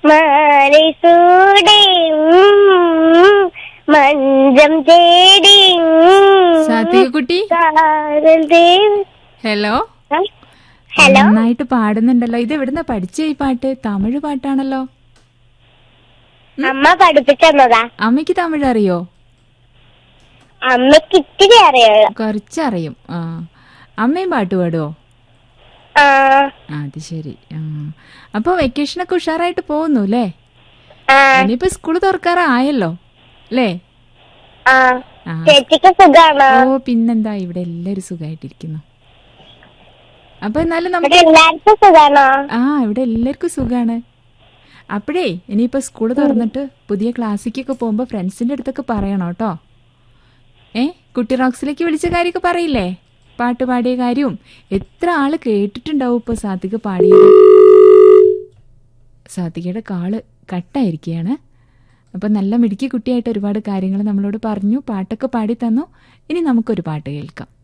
മാറി സൂടി ഉം, മഞ്ചം തേടി ഉം, സാത്വിക കുട്ടി കാതൽ തേടി ഹലോ ആ, ഹലോ നന്നായിട്ട് പാടുന്നുണ്ടല്ലോ ഇത് എവിടുന്ന പഠിച്ച ഈ പാട്ട് തമിഴ് പാട്ടാണല്ലോ അമ്മ പഠിപ്പിച്ചെന്നതാ അമ്മയ്ക്ക് തമിഴ് അറിയോ അമ്മക്ക് ഇത്തിരി അറിയുള്ളൂ കുറച്ചറിയും ആ അമ്മയും പാട്ട് പാടുവോ ആ ആ, അത് ശരി ആ അപ്പൊ വെക്കേഷനൊക്കെ ഉഷാറായിട്ട് പോകുന്നു അല്ലേ ആ ഇനിയിപ്പോ സ്കൂള് തുറക്കാറായല്ലോ അല്ലേ ആ ആ ചേച്ചിക്ക് സുഖാണോ ഓ പിന്നെന്താ ഇവിടെ എല്ലാരും സുഖമായിട്ടിരിക്കുന്നു അപ്പൊ എന്നാലും ഇവിടെ നമുക്ക് എല്ലാവർക്കും സുഖാണോ ആ ഇവിടെ എല്ലാവർക്കും സുഖാണ് അപ്പോഴേ ഇനിയിപ്പോ സ്കൂള് തുറന്നിട്ട് പുതിയ ക്ലാസ്സിക്കൊക്കെ പോകുമ്പോ ഫ്രണ്ട്സിന്റെ അടുത്തൊക്കെ പറയണം കേട്ടോ ഏ കുട്ടി റോക്സിലേക്ക് വിളിച്ച കാര്യമൊക്കെ പറയില്ലേ പാട്ട് പാടിയ കാര്യവും എത്ര ആള് കേട്ടിട്ടുണ്ടാവും ഇപ്പൊ സാത്വിക പാടിയത് സാത്വികയുടെ കാള് കട്ടായിരിക്കുകയാണ് അപ്പം നല്ല മിടുക്കി കുട്ടിയായിട്ട് ഒരുപാട് കാര്യങ്ങൾ നമ്മളോട് പറഞ്ഞു പാട്ടൊക്കെ പാടി തന്നു ഇനി നമുക്കൊരു പാട്ട് കേൾക്കാം